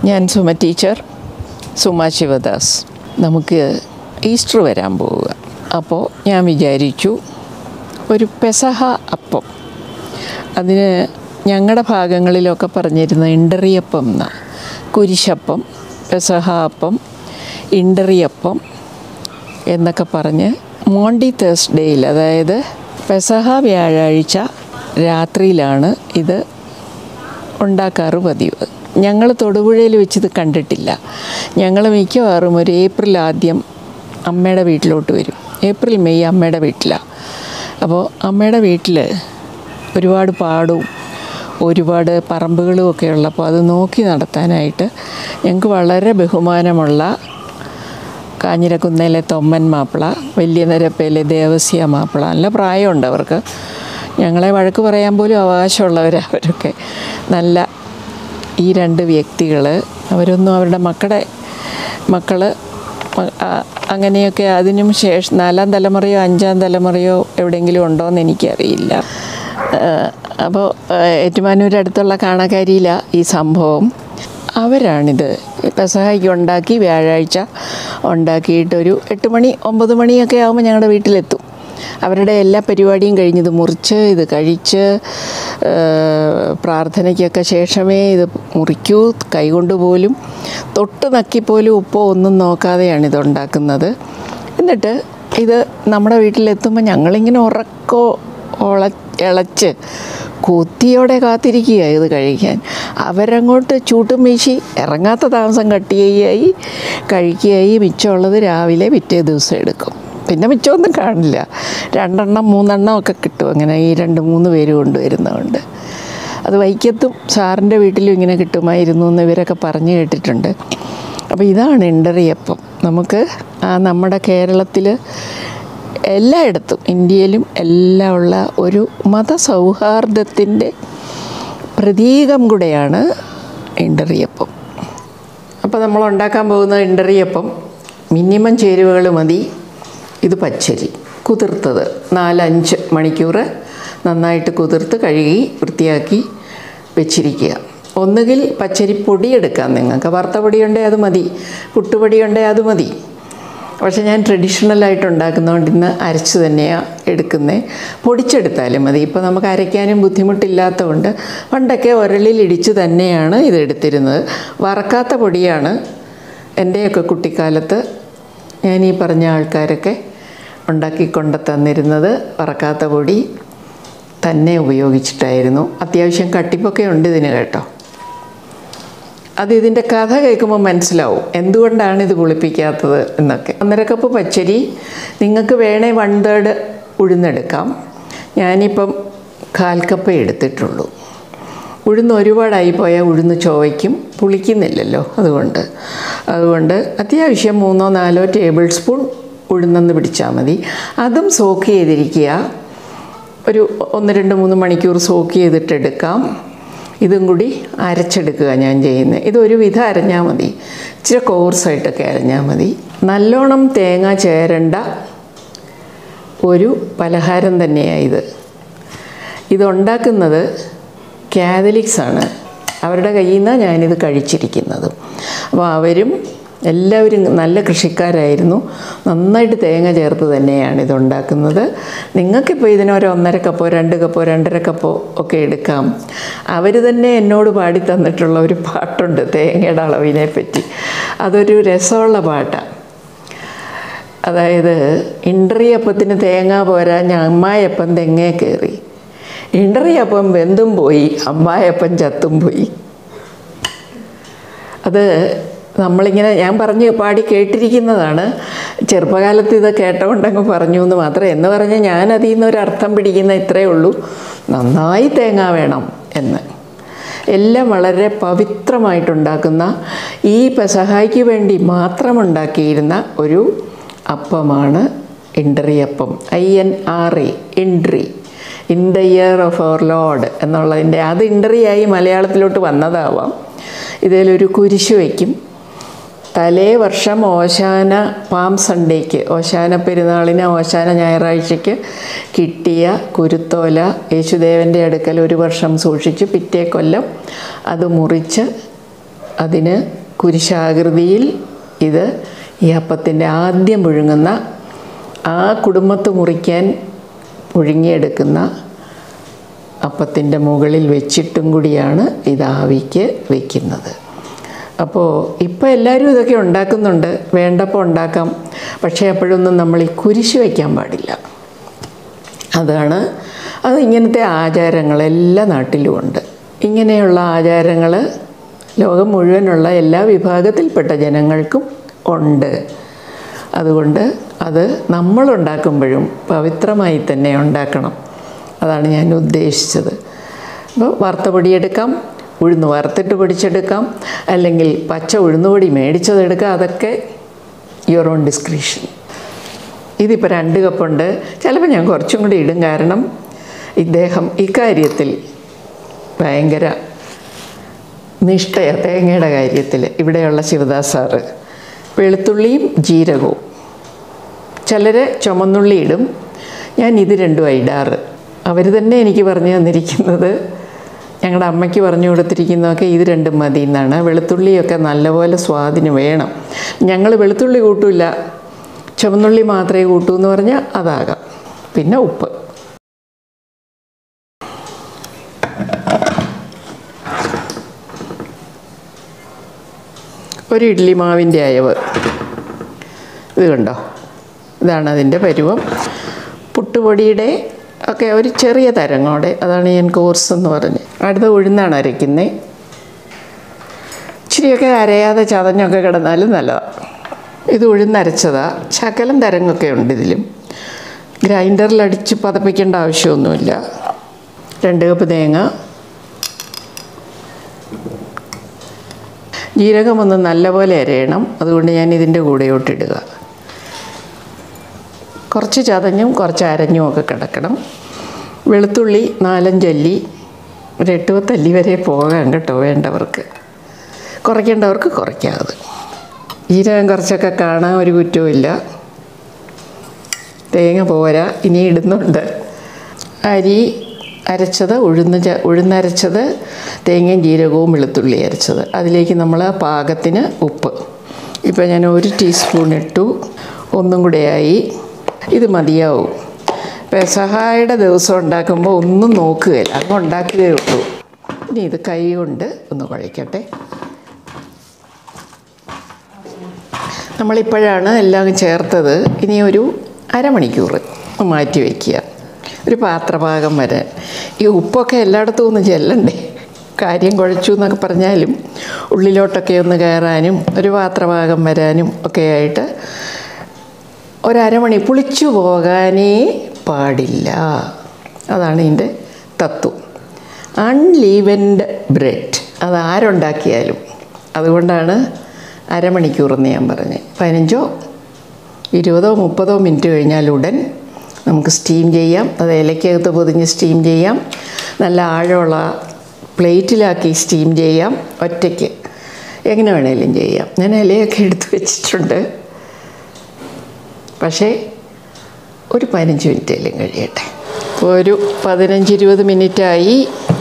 ഞാൻ സുമ ടീച്ചർ സുമ ശിവദാസ് നമുക്ക് ഈസ്റ്റർ വരാൻ പോവുക അപ്പോൾ ഞാൻ വിചാരിച്ചു ഒരു പെസഹ അപ്പം അതിന് ഞങ്ങളുടെ ഭാഗങ്ങളിലൊക്കെ പറഞ്ഞിരുന്ന ഇണ്ടറിയപ്പം എന്ന കുരിശപ്പം പെസഹ അപ്പം ഇണ്ടറിയപ്പം എന്നൊക്കെ പറഞ്ഞ് മോണ്ടി തേഴ്സ്ഡേയിൽ അതായത് പെസഹ വ്യാഴാഴ്ച രാത്രിയിലാണ് ഇത് ഉണ്ടാക്കാറ് പതിവ് ഞങ്ങൾ തൊടുപുഴയിൽ വെച്ചിത് കണ്ടിട്ടില്ല ഞങ്ങൾ മിക്കവാറും ഒരു ഏപ്രിൽ ആദ്യം അമ്മയുടെ വീട്ടിലോട്ട് വരും ഏപ്രിൽ മെയ് അമ്മയുടെ വീട്ടിലാണ് അപ്പോൾ അമ്മയുടെ വീട്ടിൽ ഒരുപാട് പാടവും ഒരുപാട് പറമ്പുകളും ഒക്കെ ഉള്ളപ്പോൾ അത് നോക്കി നടത്താനായിട്ട് ഞങ്ങൾക്ക് വളരെ ബഹുമാനമുള്ള കാഞ്ഞിരക്കുന്നേലെ തൊമ്മൻ മാപ്പിള വലിയ നിരപ്പയിലെ ദേവസ്യ മാപ്പിള നല്ല പ്രായമുണ്ട് അവർക്ക് ഞങ്ങളെ വഴക്ക് പറയാൻ പോലും അവകാശമുള്ളവരാണ് അവരൊക്കെ നല്ല ഈ രണ്ട് വ്യക്തികൾ അവരൊന്നും അവരുടെ മക്കളുടെ മക്കൾ അങ്ങനെയൊക്കെ അതിനും ശേഷം നാലാം തലമുറയോ അഞ്ചാം തലമുറയോ എവിടെയെങ്കിലും ഉണ്ടോ എന്ന് എനിക്കറിയില്ല അപ്പോൾ ഏറ്റുമാനൂർ അടുത്തുള്ള കാണാക്കാരിയിലാണ് ഈ സംഭവം അവരാണിത് പെസഹായിക്ക് ഉണ്ടാക്കി വ്യാഴാഴ്ച ഉണ്ടാക്കിയിട്ടൊരു എട്ട് മണി ഒമ്പത് മണിയൊക്കെ ആകുമ്പോൾ ഞങ്ങളുടെ വീട്ടിലെത്തും അവരുടെ എല്ലാ പരിപാടിയും കഴിഞ്ഞത് മുറിച്ച് ഇത് കഴിച്ച് പ്രാർത്ഥനയ്ക്കൊക്കെ ശേഷമേ ഇത് മുറിക്കൂ കൈകൊണ്ട് പോലും തൊട്ട് നക്കിപ്പോലും ഉപ്പോ ഒന്നും നോക്കാതെയാണ് ഇത് ഉണ്ടാക്കുന്നത് എന്നിട്ട് ഇത് നമ്മുടെ വീട്ടിലെത്തുമ്പോൾ ഞങ്ങളിങ്ങനെ ഉറക്കോ ഒള ഇളച്ച് കുത്തിയോടെ കാത്തിരിക്കുക ഇത് കഴിക്കാൻ അവരങ്ങോട്ട് ചൂട്ടും വീശി ഇറങ്ങാത്ത താമസം കട്ട് ചെയ്യുകയായി കഴിക്കുകയായി മിച്ചമുള്ളത് രാവിലെ പിറ്റേ ദിവസം എടുക്കും പിന്നെ മിച്ചമൊന്നും കാണില്ല രണ്ടെണ്ണം മൂന്നെണ്ണം ഒക്കെ കിട്ടും അങ്ങനെ ഈ രണ്ട് മൂന്ന് പേര് കൊണ്ടുവരുന്നതുകൊണ്ട് അത് വൈക്കത്തും സാറിൻ്റെ വീട്ടിലും ഇങ്ങനെ കിട്ടുമായിരുന്നു എന്ന് ഇവരൊക്കെ പറഞ്ഞു കേട്ടിട്ടുണ്ട് അപ്പോൾ ഇതാണ് ഇണ്ടറിയപ്പം നമുക്ക് ആ നമ്മുടെ കേരളത്തിൽ എല്ലായിടത്തും ഇന്ത്യയിലും എല്ലാം ഉള്ള ഒരു മതസൗഹാർദ്ദത്തിൻ്റെ പ്രതീകം കൂടെയാണ് ഇണ്ടറിയപ്പം അപ്പോൾ നമ്മൾ ഉണ്ടാക്കാൻ പോകുന്ന ഇണ്ടറിയപ്പം മിനിമം ചേരുവകൾ മതി ഇത് പച്ചരി കുതിർത്തത് നാലഞ്ച് മണിക്കൂർ നന്നായിട്ട് കുതിർത്ത് കഴുകി വൃത്തിയാക്കി വെച്ചിരിക്കുക ഒന്നുകിൽ പച്ചരി പൊടി എടുക്കാം നിങ്ങൾക്ക് വറുത്ത പൊടി ഉണ്ടെങ്കിൽ അത് മതി പുട്ടുപൊടി ഉണ്ടെങ്കിൽ അത് മതി പക്ഷേ ഞാൻ ട്രഡീഷണലായിട്ട് ഉണ്ടാക്കുന്നതുകൊണ്ട് ഇന്ന് അരച്ച് തന്നെയാണ് എടുക്കുന്നത് പൊടിച്ചെടുത്താലും മതി ഇപ്പോൾ നമുക്ക് അരയ്ക്കാനും ബുദ്ധിമുട്ടില്ലാത്തതുകൊണ്ട് പണ്ടൊക്കെ ഉരളിൽ ഇടിച്ച് തന്നെയാണ് ഇത് എടുത്തിരുന്നത് വറക്കാത്ത പൊടിയാണ് എൻ്റെയൊക്കെ കുട്ടിക്കാലത്ത് ഞാൻ ഈ പറഞ്ഞ ആൾക്കാരൊക്കെ ഉണ്ടാക്കിക്കൊണ്ട് തന്നിരുന്നത് വറക്കാത്ത പൊടി തന്നെ ഉപയോഗിച്ചിട്ടായിരുന്നു അത്യാവശ്യം കട്ടിപ്പൊക്കെ ഉണ്ട് ഇതിന് കേട്ടോ അത് ഇതിൻ്റെ കഥ കേൾക്കുമ്പോൾ മനസ്സിലാവും എന്തുകൊണ്ടാണ് ഇത് കുളിപ്പിക്കാത്തത് എന്നൊക്കെ ഒന്നര കപ്പ് പച്ചരി നിങ്ങൾക്ക് വേണേ വൺ തേർഡ് ഉഴുന്നെടുക്കാം ഞാനിപ്പം കാൽ കപ്പേ എടുത്തിട്ടുള്ളൂ ഉഴുന്ന് ഒരുപാടായി പോയാൽ ഉഴുന്ന് ചൊവയ്ക്കും പുളിക്കുന്നില്ലല്ലോ അതുകൊണ്ട് അതുകൊണ്ട് അത്യാവശ്യം മൂന്നോ നാലോ ടേബിൾ സ്പൂൺ ഉഴുന്നെന്ന് പിടിച്ചാൽ മതി അതും സോക്ക് ചെയ്തിരിക്കുക ഒരു ഒന്ന് രണ്ട് മൂന്ന് മണിക്കൂർ സോക്ക് ചെയ്തിട്ടെടുക്കാം ഇതും കൂടി അരച്ചെടുക്കുക ഞാൻ ചെയ്യുന്നത് ഇതൊരു വിധം അരഞ്ഞാൽ മതി ഇച്ചിരി കോഴ്സായിട്ടൊക്കെ അരഞ്ഞാൽ മതി നല്ലോണം തേങ്ങ ചേരണ്ട ഒരു പലഹാരം തന്നെയാണ് ഇത് ഇതുണ്ടാക്കുന്നത് കാതലിക്സാണ് അവരുടെ കയ്യിൽ നിന്നാണ് ഞാനിത് കഴിച്ചിരിക്കുന്നത് അപ്പോൾ അവരും എല്ലാവരും നല്ല കൃഷിക്കാരായിരുന്നു നന്നായിട്ട് തേങ്ങ ചേർത്ത് തന്നെയാണ് ഇതുണ്ടാക്കുന്നത് നിങ്ങൾക്കിപ്പോൾ ഇതിനൊരു ഒന്നര കപ്പോ രണ്ട് കപ്പോ രണ്ടര കപ്പോ ഒക്കെ എടുക്കാം അവർ തന്നെ എന്നോട് പാടി തന്നിട്ടുള്ള ഒരു പാട്ടുണ്ട് തേങ്ങയുടെ അളവിനെ പറ്റി അതൊരു രസമുള്ള പാട്ടാണ് അതായത് ഇണ്ടറിയപ്പത്തിന് തേങ്ങ പോരാ ഞാൻ അമ്മായപ്പം തെങ്ങേ കയറി ഇണ്ടറിയപ്പം വെന്തും പോയി അമ്മായപ്പം ചത്തും പോയി അത് നമ്മളിങ്ങനെ ഞാൻ പറഞ്ഞ് പാടി കേട്ടിരിക്കുന്നതാണ് ചെറുപ്പകാലത്ത് ഇത് കേട്ടോണ്ടങ്ങ് പറഞ്ഞു എന്ന് മാത്രം എന്ന് പറഞ്ഞ് ഞാൻ അതിൽ നിന്ന് ഒരു അർത്ഥം പിടിക്കുന്ന ഇത്രയേ ഉള്ളൂ നന്നായി തേങ്ങ വേണം എന്ന് എല്ലാം വളരെ പവിത്രമായിട്ടുണ്ടാക്കുന്ന ഈ പെസഹായ്ക്ക് വേണ്ടി മാത്രം ഉണ്ടാക്കിയിരുന്ന ഒരു അപ്പമാണ് ഇൻഡറിയപ്പം I N R A INRI in the year of our Lord എന്നുള്ളതിൻ്റെ അത് ഇൻട്രിയായി മലയാളത്തിലോട്ട് വന്നതാവാം ഇതിലൊരു കുരിശ് വയ്ക്കും തലേ വർഷം ഓശാന പാം സൺഡേക്ക് ഓശാന പെരുന്നാളിന് ഓശാന ഞായറാഴ്ചയ്ക്ക് കിട്ടിയ കുരുത്തോല യേശുദേവൻ്റെ അടുക്കൽ ഒരു വർഷം സൂക്ഷിച്ച് പിറ്റേ കൊല്ലം അത് മുറിച്ച് അതിന് കുരിശാകൃതിയിൽ ഇത് ഈ അപ്പത്തിൻ്റെ ആദ്യം പുഴുങ്ങുന്ന ആ കുടുംബത്ത് മുറിക്കാൻ പുഴുങ്ങിയെടുക്കുന്ന അപ്പത്തിൻ്റെ മുകളിൽ വെച്ചിട്ടും കൂടിയാണ് ഇത് ആവിക്ക് വയ്ക്കുന്നത് അപ്പോൾ ഇപ്പോൾ എല്ലാവരും ഇതൊക്കെ ഉണ്ടാക്കുന്നുണ്ട് വേണ്ടപ്പോൾ ഉണ്ടാക്കാം പക്ഷേ അപ്പോഴൊന്നും നമ്മൾ ഈ കുരിശ് വയ്ക്കാൻ പാടില്ല അതാണ് അത് ഇങ്ങനത്തെ ആചാരങ്ങൾ എല്ലാ നാട്ടിലും ഉണ്ട് ഇങ്ങനെയുള്ള ആചാരങ്ങൾ ലോകം മുഴുവനുള്ള എല്ലാ വിഭാഗത്തിൽപ്പെട്ട ജനങ്ങൾക്കും ഉണ്ട് അതുകൊണ്ട് അത് നമ്മളുണ്ടാക്കുമ്പോഴും പവിത്രമായി തന്നെ ഉണ്ടാക്കണം അതാണ് ഞാൻ ഉദ്ദേശിച്ചത് അപ്പോൾ വറുത്ത പൊടിയെടുക്കാം ഉഴുന്ന് വറുത്തിട്ട് പൊടിച്ചെടുക്കാം അല്ലെങ്കിൽ പച്ച ഉഴുന്നുപൊടി മേടിച്ചതെടുക്കാം അതൊക്കെ യുവർ ഓൺ ഡിസ്ക്രിപ്ഷൻ ഇതിപ്പോൾ രണ്ട് കപ്പുണ്ട് ചിലപ്പോൾ ഞാൻ കുറച്ചും കൂടി ഇടും കാരണം ഇദ്ദേഹം ഇക്കാര്യത്തിൽ ഭയങ്കര നിഷ്ഠയ തേങ്ങയുടെ കാര്യത്തിൽ ഇവിടെയുള്ള ശിവദാസ് സാറ് വെളുത്തുള്ളിയും ജീരകവും ചിലർ ചുമന്നുള്ളി ഇടും ഞാൻ ഇത് രണ്ടും ഇടാറ് അവർ തന്നെ എനിക്ക് പറഞ്ഞു തന്നിരിക്കുന്നത് ഞങ്ങളുടെ അമ്മയ്ക്ക് പറഞ്ഞു കൊടുത്തിരിക്കുന്നതൊക്കെ ഇത് രണ്ടും മതി എന്നാണ് വെളുത്തുള്ളിയൊക്കെ നല്ലപോലെ സ്വാദിന് വേണം ഞങ്ങൾ വെളുത്തുള്ളി കൂട്ടില്ല ചുവന്നുള്ളി മാത്രമേ കൂട്ടൂ എന്ന് പറഞ്ഞാൽ അതാകാം പിന്നെ ഉപ്പ് ഒരു ഇഡ്ലി മാവിൻ്റെ അയവ് ഇത് കണ്ടോ ഇതാണ് അതിൻ്റെ പരുവം പുട്ടുപൊടിയുടെ ഒക്കെ ഒരു ചെറിയ തരങ്ങോടെ അതാണ് ഞാൻ കോഴ്സ് എന്ന് പറഞ്ഞ് അടുത്ത ഉഴുന്നാണ് അരയ്ക്കുന്നത് ഇച്ചിരിയൊക്കെ അരയാതെ ചതഞ്ഞൊക്കെ കിടന്നാലും നല്ലതാണ് ഇത് ഉഴുന്നരച്ചതാ ശകലം തരങ്ങൊക്കെ ഉണ്ട് ഇതിലും ഗ്രൈൻഡറിൽ അടിച്ച് പതപ്പിക്കേണ്ട ആവശ്യമൊന്നുമില്ല രണ്ട് കപ്പ് തേങ്ങ ജീരകം ഒന്ന് നല്ലപോലെ അരയണം അതുകൊണ്ട് ഞാൻ ഇതിൻ്റെ കൂടെയോട്ടിടുക കുറച്ച് ചതഞ്ഞും കുറച്ച് അരഞ്ഞും ഒക്കെ കിടക്കണം വെളുത്തുള്ളി നാലഞ്ചല്ലി ഒരു എട്ട് പത്തല്ലി വരെ പോകാം കേട്ടോ വേണ്ടവർക്ക് കുറയ്ക്കേണ്ടവർക്ക് കുറയ്ക്കാതെ ജീരകം കുറച്ചൊക്കെ കാണാൻ ഒരു കുറ്റവുമില്ല തേങ്ങ പോരാ ഇനി ഇടുന്നുണ്ട് അരി അരച്ചത് ഉഴുന്ന് ച ഉഴുന്നരച്ചത് തേങ്ങയും ജീരകവും വെളുത്തുള്ളി അരച്ചത് അതിലേക്ക് നമ്മൾ പാകത്തിന് ഉപ്പ് ഇപ്പോൾ ഞാൻ ഒരു ടീസ്പൂൺ ഇട്ടു ഒന്നും കൂടെയായി ഇത് മതിയാവും പെസഹായുടെ ദിവസം ഉണ്ടാക്കുമ്പോൾ ഒന്നും നോക്കുകയില്ല അങ്ങ് ഉണ്ടാക്കുകയേ ഉള്ളൂ ഇനി ഇത് കൈ കൊണ്ട് ഒന്ന് കുഴയ്ക്കട്ടെ നമ്മളിപ്പോഴാണ് എല്ലാം ചേർത്തത് ഇനി ഒരു അരമണിക്കൂർ മാറ്റി വയ്ക്കുക ഒരു പാത്രഭാഗം വരാൻ ഈ ഉപ്പൊക്കെ എല്ലായിടത്തും ഒന്ന് ചെല്ലണ്ടേ കാര്യം കുഴച്ചു എന്നൊക്കെ പറഞ്ഞാലും ഉള്ളിലോട്ടൊക്കെ ഒന്ന് കയറാനും ഒരു പാത്രഭാഗം വരാനും ഒക്കെ ആയിട്ട് ഒരമണി പുളിച്ചു പോകാനേ പാടില്ല അതാണ് ഇതിൻ്റെ തത്വം അൺലീവൻഡ് ബ്രെഡ് അത് ആരുണ്ടാക്കിയാലും അതുകൊണ്ടാണ് അരമണിക്കൂറെന്ന് ഞാൻ പറഞ്ഞത് പതിനഞ്ചോ ഇരുപതോ മുപ്പതോ മിനിറ്റ് കഴിഞ്ഞാൽ ഉടൻ നമുക്ക് സ്റ്റീം ചെയ്യാം അത് ഇലയ്ക്കകത്ത് പൊതിഞ്ഞ് സ്റ്റീം ചെയ്യാം നല്ല ആഴമുള്ള പ്ലേറ്റിലാക്കി സ്റ്റീം ചെയ്യാം ഒറ്റയ്ക്ക് എങ്ങനെ വേണേലും ചെയ്യാം ഞാൻ ഇലയൊക്കെ എടുത്ത് വെച്ചിട്ടുണ്ട് പക്ഷേ ഒരു പതിനഞ്ച് മിനിറ്റേലും കഴിയട്ടെ ഇപ്പോൾ ഒരു പതിനഞ്ച് ഇരുപത് മിനിറ്റായി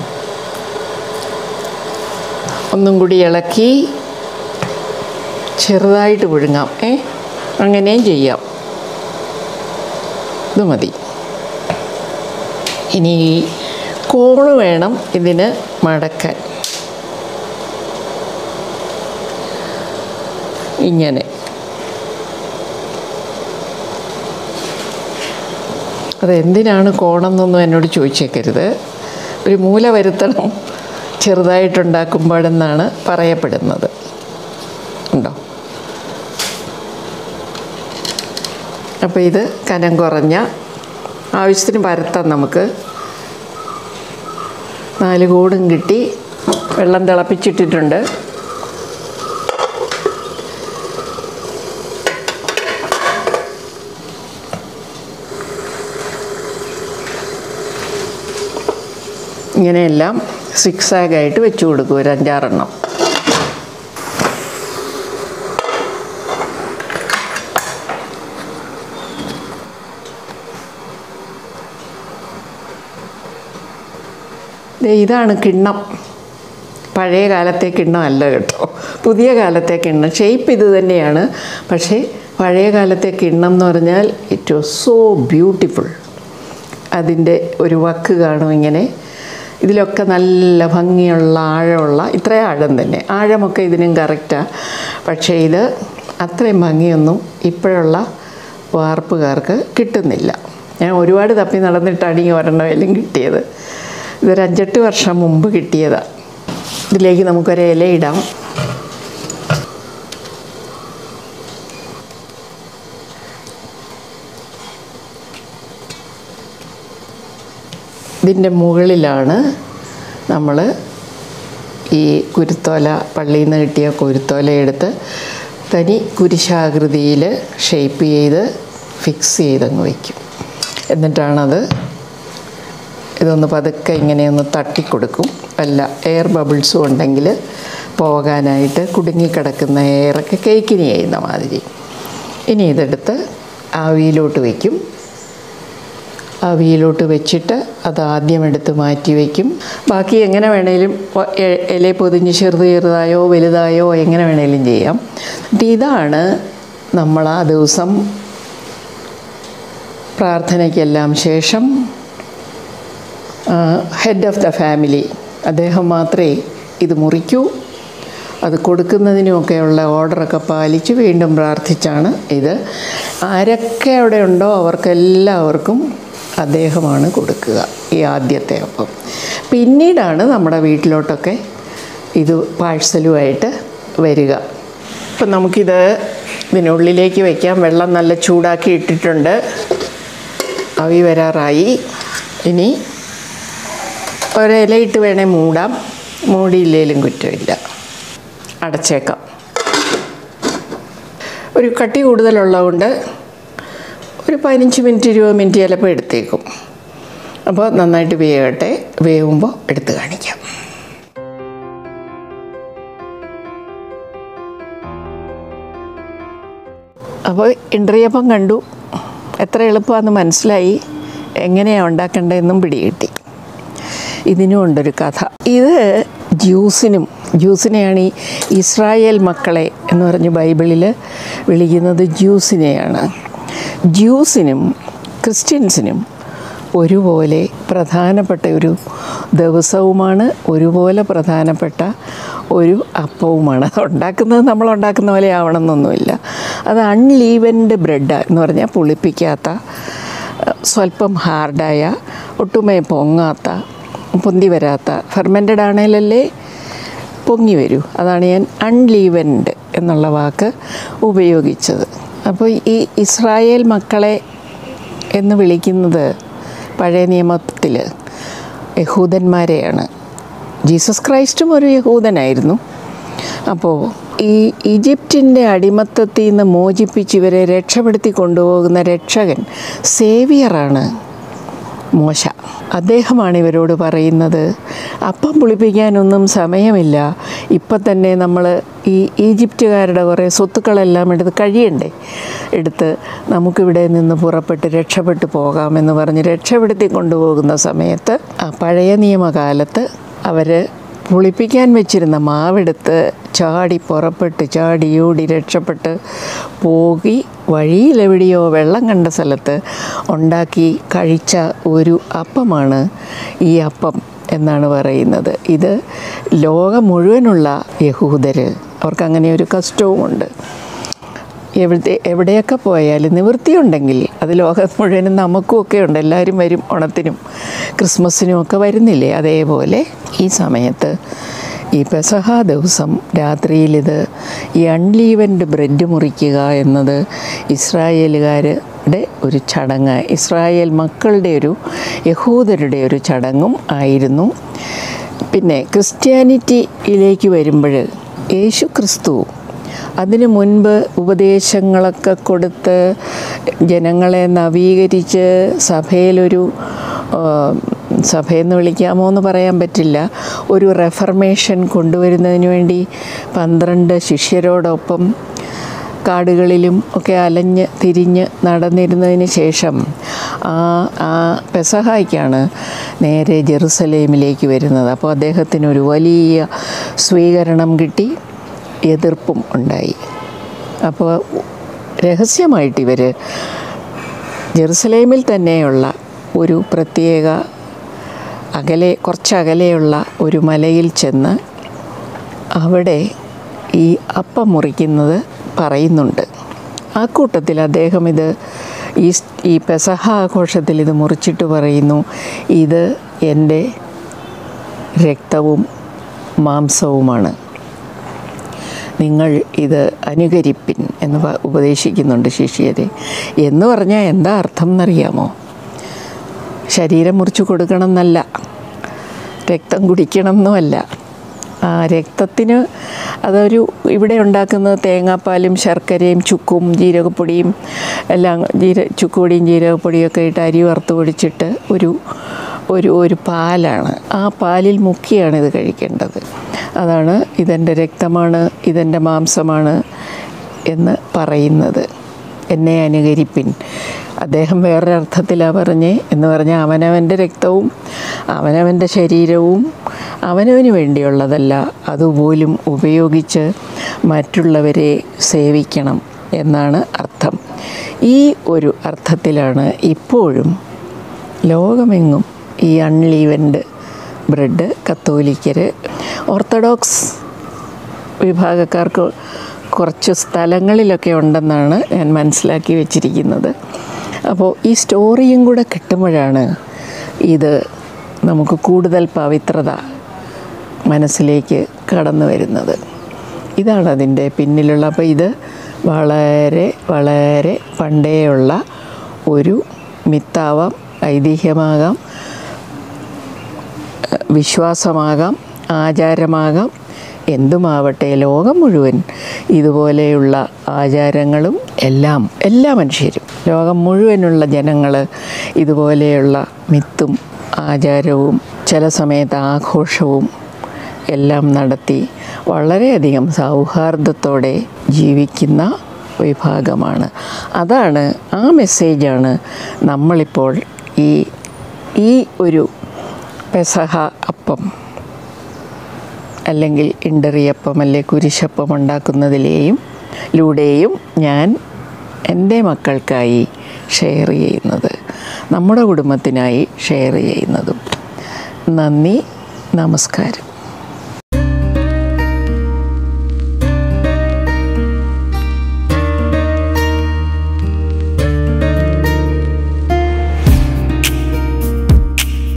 ഒന്നും കൂടി ഇളക്കി ചെറുതായിട്ട് പുഴുങ്ങാം ഏ അങ്ങനെയും ചെയ്യാം ഇത് മതി ഇനി കോണ് വേണം ഇതിന് മടക്കാൻ ഇങ്ങനെ അതെന്തിനാണ് കോണമെന്നൊന്നും എന്നോട് ചോദിച്ചേക്കരുത് ഒരു മൂല വരുത്തണം ചെറുതായിട്ടുണ്ടാക്കുമ്പോഴെന്നാണ് പറയപ്പെടുന്നത് ഉണ്ടോ അപ്പോൾ ഇത് കനം കുറഞ്ഞ ആവശ്യത്തിന് പരത്താം നമുക്ക് നാല് കൂടും കിട്ടി വെള്ളം തിളപ്പിച്ചിട്ടിട്ടുണ്ട് ഇങ്ങനെയെല്ലാം സിക്സ് ആയിട്ട് വെച്ച് കൊടുക്കും ഒരു അഞ്ചാറെണ്ണം ദേ ഇതാണ് കിണ്ണം പഴയ കാലത്തെ കിണ്ണമല്ല കേട്ടോ പുതിയ കാലത്തെ കിണ്ണം ഷേപ്പ് ഇത് തന്നെയാണ് പക്ഷേ പഴയ കാലത്തെ കിണ്ണം എന്ന് പറഞ്ഞാൽ ഇറ്റ് വാസ് സോ ബ്യൂട്ടിഫുൾ അതിൻ്റെ ഒരു വക്ക് കാണും ഇങ്ങനെ ഇതിലൊക്കെ നല്ല ഭംഗിയുള്ള ആഴമുള്ള ഇത്രയും ആഴം തന്നെ ആഴമൊക്കെ ഇതിനും കറക്റ്റാണ് പക്ഷേ ഇത് അത്രയും ഭംഗിയൊന്നും ഇപ്പോഴുള്ള വാർപ്പുകാർക്ക് കിട്ടുന്നില്ല ഞാൻ ഒരുപാട് തപ്പി നടന്നിട്ടാണ് ഈ ഒരെണ്ണമെല്ലാം കിട്ടിയത് ഇതൊരു അഞ്ചെട്ട് വർഷം മുമ്പ് കിട്ടിയതാണ് ഇതിലേക്ക് നമുക്കൊരു ഇല ഇടാം ഇതിൻ്റെ മുകളിലാണ് നമ്മൾ ഈ കുരുത്തോല പള്ളിയിൽ നിന്ന് കിട്ടിയ കുരുത്തോല എടുത്ത് തനി കുരിശാകൃതിയിൽ ഷേപ്പ് ചെയ്ത് ഫിക്സ് ചെയ്തങ്ങ് വയ്ക്കും എന്നിട്ടാണത് ഇതൊന്ന് പതുക്കെ ഇങ്ങനെയൊന്ന് തട്ടിക്കൊടുക്കും അല്ല എയർ ബബിൾസും ഉണ്ടെങ്കിൽ പോകാനായിട്ട് കുടുങ്ങിക്കിടക്കുന്ന എയറൊക്കെ കേക്കിന് ചെയ്യുന്ന മാതിരി ഇനി ഇതെടുത്ത് ആവിയിലോട്ട് വയ്ക്കും ആവിയിലോട്ട് വെച്ചിട്ട് അത് ആദ്യം എടുത്ത് മാറ്റി വയ്ക്കും ബാക്കി എങ്ങനെ വേണേലും ഒ- എ- ഇല പൊതിഞ്ഞ് ചെറുത് ചെറുതായോ വലുതായോ എങ്ങനെ വേണേലും ചെയ്യാം എന്നിട്ട് ഇതാണ് നമ്മൾ ആ ദിവസം പ്രാർത്ഥനയ്ക്കെല്ലാം ശേഷം ഹെഡ് ഓഫ് ദ ഫാമിലി അദ്ദേഹം മാത്രമേ ഇത് മുറിക്കൂ അത് കൊടുക്കുന്നതിനുമൊക്കെയുള്ള ഓർഡറൊക്കെ പാലിച്ച് വീണ്ടും പ്രാർത്ഥിച്ചാണ് ഇത് ആരൊക്കെ അവിടെ ഉണ്ടോ അവർക്കെല്ലാവർക്കും അദ്ദേഹമാണ് കൊടുക്കുക ഈ ആദ്യത്തെ അപ്പം പിന്നീടാണ് നമ്മുടെ വീട്ടിലോട്ടൊക്കെ ഇത് പാഴ്സലുമായിട്ട് വരിക ഇപ്പം നമുക്കിത് ഇതിനുള്ളിലേക്ക് വയ്ക്കാം വെള്ളം നല്ല ചൂടാക്കി ഇട്ടിട്ടുണ്ട് അവി വരാറായി ഇനി ഒരിലയിട്ട് വേണേൽ മൂടാം മൂടിയില്ലേലും കുറ്റമില്ല അടച്ചേക്കാം ഒരു കട്ടി കൂടുതലുള്ളതുകൊണ്ട് ഒരു പതിനഞ്ച് മിനിറ്റ് ഇരുപത് മിനിറ്റ് ചിലപ്പോൾ എടുത്തേക്കും അപ്പോൾ നന്നായിട്ട് വേകട്ടെ വേവുമ്പോൾ എടുത്ത് കാണിക്കാം അപ്പോൾ ഇണ്ടറിയപ്പം കണ്ടു എത്ര എളുപ്പമാണെന്ന് മനസ്സിലായി എങ്ങനെയാണ് ഉണ്ടാക്കേണ്ടതെന്നും പിടികിട്ടി ഇതിനും ഉണ്ടൊരു കഥ ഇത് ജ്യൂസിനും ജ്യൂസിനെയാണ് ഈ ഇസ്രായേൽ മക്കളെ എന്ന് പറഞ്ഞ് ബൈബിളിൽ വിളിക്കുന്നത് ജ്യൂസിനെയാണ് ജ്യൂസിനും ക്രിസ്ത്യൻസിനും ഒരുപോലെ പ്രധാനപ്പെട്ട ഒരു ദിവസവുമാണ് ഒരുപോലെ പ്രധാനപ്പെട്ട ഒരു അപ്പവുമാണ് അത് ഉണ്ടാക്കുന്നത് നമ്മൾ ഉണ്ടാക്കുന്ന പോലെ ആവണമെന്നൊന്നുമില്ല അത് അൺലീവൻഡ് ബ്രെഡ് എന്ന് പറഞ്ഞാൽ പുളിപ്പിക്കാത്ത സ്വല്പം ഹാർഡായ ഒട്ടുമേ പൊങ്ങാത്ത പൊന്തി വരാത്ത ഫെർമെൻറ്റഡ് ആണേലല്ലേ പൊങ്ങി വരൂ അതാണ് ഞാൻ അൺലീവൻഡ് എന്നുള്ള വാക്ക് ഉപയോഗിച്ചത് അപ്പോൾ ഈ ഇസ്രായേൽ മക്കളെ എന്ന് വിളിക്കുന്നത് പഴയ നിയമത്തിൽ യഹൂദന്മാരെയാണ് ജീസസ് ക്രൈസ്റ്റും ഒരു യഹൂദനായിരുന്നു അപ്പോൾ ഈ ഈജിപ്തിൻ്റെ അടിമത്തത്തിൽ നിന്ന് മോചിപ്പിച്ച് ഇവരെ രക്ഷപ്പെടുത്തി കൊണ്ടുപോകുന്ന രക്ഷകൻ സേവിയറാണ് മോശ അദ്ദേഹമാണ് ഇവരോട് പറയുന്നത് അപ്പം പുളിപ്പിക്കാനൊന്നും സമയമില്ല ഇപ്പം തന്നെ നമ്മൾ ഈ ഈജിപ്തുകാരുടെ കുറേ സ്വത്തുക്കളെല്ലാം എടുത്ത് കഴിയണ്ടേ എടുത്ത് നമുക്കിവിടെ നിന്ന് പുറപ്പെട്ട് രക്ഷപ്പെട്ടു പോകാമെന്ന് പറഞ്ഞ് രക്ഷപ്പെടുത്തി കൊണ്ടുപോകുന്ന സമയത്ത് ആ പഴയ നിയമകാലത്ത് അവർ പുളിപ്പിക്കാൻ വെച്ചിരുന്ന മാവെടുത്ത് ചാടി പുറപ്പെട്ട് ചാടിയോടി രക്ഷപ്പെട്ട് പോയി വഴിയിലെവിടെയോ വെള്ളം കണ്ട സ്ഥലത്ത് ഉണ്ടാക്കി കഴിച്ച ഒരു അപ്പമാണ് ഈ അപ്പം എന്നാണ് പറയുന്നത് ഇത് ലോകം മുഴുവനുള്ള യഹൂദർ അവർക്ക് അങ്ങനെ ഒരു കഷ്ടവുമുണ്ട് എവിടെ എവിടെയൊക്കെ പോയാലും നിവൃത്തിയുണ്ടെങ്കിൽ അത് ലോകം മുഴുവനും നമുക്കുമൊക്കെ ഉണ്ട് എല്ലാവരും വരും ഓണത്തിനും ക്രിസ്മസിനും ഒക്കെ വരുന്നില്ലേ അതേപോലെ ഈ സമയത്ത് ഈ പെസഹ ദിവസം രാത്രിയിൽ ഇത് ഈ അൺലീവൻഡ് ബ്രെഡ് മുറിക്കുക എന്നത് ഇസ്രായേലുകാരുടെ ഒരു ചടങ്ങ് ഇസ്രായേൽ മക്കളുടെ ഒരു യഹൂദരുടെ ഒരു ചടങ്ങും ആയിരുന്നു പിന്നെ ക്രിസ്ത്യാനിറ്റിയിലേക്ക് വരുമ്പോൾ യേശു ക്രിസ്തു അതിനു മുൻപ് ഉപദേശങ്ങളൊക്കെ കൊടുത്ത് ജനങ്ങളെ നവീകരിച്ച് സഭയിലൊരു ആ, സഭയെന്ന് വിളിക്കാമോ എന്ന് പറയാൻ പറ്റില്ല ഒരു റെഫർമേഷൻ കൊണ്ടുവരുന്നതിന് വേണ്ടി പന്ത്രണ്ട് ശിഷ്യരോടൊപ്പം കാടുകളിലും ഒക്കെ അലഞ്ഞ് തിരിഞ്ഞ് നടന്നിരുന്നതിന് ശേഷം ആ ആ പെസഹായ്ക്കാണ് നേരെ ജെറുസലേമിലേക്ക് വരുന്നത് അപ്പോൾ അദ്ദേഹത്തിനൊരു വലിയ സ്വീകരണം കിട്ടി എതിർപ്പും ഉണ്ടായി അപ്പോൾ രഹസ്യമായിട്ട് ഇവർ ജെറുസലേമിൽ തന്നെയുള്ള ഒരു പ്രത്യേക അകലെ കുറച്ച് അകലെയുള്ള ഒരു മലയിൽ ചെന്ന് അവിടെ ഈ അപ്പം മുറിക്കുന്നത് പറയുന്നുണ്ട് ആ കൂട്ടത്തിൽ അദ്ദേഹം ഇത് ഈ സ്- ഈ പെസഹ ആഘോഷത്തിൽ ഇത് മുറിച്ചിട്ട് പറയുന്നു ഇത് എൻ്റെ രക്തവും മാംസവുമാണ് നിങ്ങൾ ഇത് അനുകരിപ്പിൻ എന്ന് പ- ഉപദേശിക്കുന്നുണ്ട് ശിഷ്യരെ എന്ന് പറഞ്ഞാൽ എന്താ അർത്ഥം എന്നറിയാമോ ശരീരം മുറിച്ച് കൊടുക്കണം എന്നല്ല രക്തം കുടിക്കണം എന്നുമല്ല ആ രക്തത്തിന് അതൊരു ഇവിടെ ഉണ്ടാക്കുന്നത് തേങ്ങാപ്പാലും ശർക്കരയും ചുക്കും ജീരകപ്പൊടിയും എല്ലാം ജീര ചുക്കുപൊടിയും ജീരകപ്പൊടിയൊക്കെ ഇട്ട് അരി വറുത്ത് പൊടിച്ചിട്ട് ഒരു ഒരു ഒരു പാലാണ് ആ പാലിൽ മുക്കിയാണ് ഇത് കഴിക്കേണ്ടത് അതാണ് ഇതെൻ്റെ രക്തമാണ് ഇതെൻ്റെ മാംസമാണ് എന്ന് പറയുന്നത് എന്നെ അനുകരിപ്പിൻ അദ്ദേഹം വേറൊരർത്ഥത്തിലാണ് പറഞ്ഞേ എന്ന് പറഞ്ഞാൽ അവനവൻ്റെ രക്തവും അവനവൻ്റെ ശരീരവും അവനവന് വേണ്ടിയുള്ളതല്ല അതുപോലും ഉപയോഗിച്ച് മറ്റുള്ളവരെ സേവിക്കണം എന്നാണ് അർത്ഥം ഈ ഒരു അർത്ഥത്തിലാണ് ഇപ്പോഴും ലോകമെങ്ങും ഈ അൺലീവൻഡ് ബ്രെഡ് കത്തോലിക്കർ ഓർത്തഡോക്സ് വിഭാഗക്കാർക്ക് കുറച്ച് സ്ഥലങ്ങളിലൊക്കെ ഉണ്ടെന്നാണ് ഞാൻ മനസ്സിലാക്കി വെച്ചിരിക്കുന്നത് അപ്പോൾ ഈ സ്റ്റോറിയും കൂടെ കിട്ടുമ്പോഴാണ് ഇത് നമുക്ക് കൂടുതൽ പവിത്രത മനസ്സിലേക്ക് കടന്നു വരുന്നത് ഇതാണ് അതിൻ്റെ പിന്നിലുള്ള അപ്പോൾ ഇത് വളരെ വളരെ പണ്ടേയുള്ള ഒരു മിത്താവാം ഐതിഹ്യമാകാം വിശ്വാസമാകാം ആചാരമാകാം എന്തുമാവട്ടെ ലോകം മുഴുവൻ ഇതുപോലെയുള്ള ആചാരങ്ങളും എല്ലാം എല്ലാ മനുഷ്യരും ലോകം മുഴുവനുള്ള ജനങ്ങൾ ഇതുപോലെയുള്ള മിത്തും ആചാരവും ചില സമയത്ത് ആഘോഷവും എല്ലാം നടത്തി വളരെയധികം സൗഹാർദ്ദത്തോടെ ജീവിക്കുന്ന വിഭാഗമാണ് അതാണ് ആ മെസ്സേജാണ് നമ്മളിപ്പോൾ ഈ ഈ ഒരു പെസഹ അപ്പം അല്ലെങ്കിൽ ഇണ്ടറിയപ്പം അല്ലെ കുരിശപ്പം ഉണ്ടാക്കുന്നതിലെയും ലൂടെയും ഞാൻ എൻ്റെ മക്കൾക്കായി ഷെയർ ചെയ്യുന്നത് നമ്മുടെ കുടുംബത്തിനായി ഷെയർ ചെയ്യുന്നതും നന്ദി നമസ്കാരം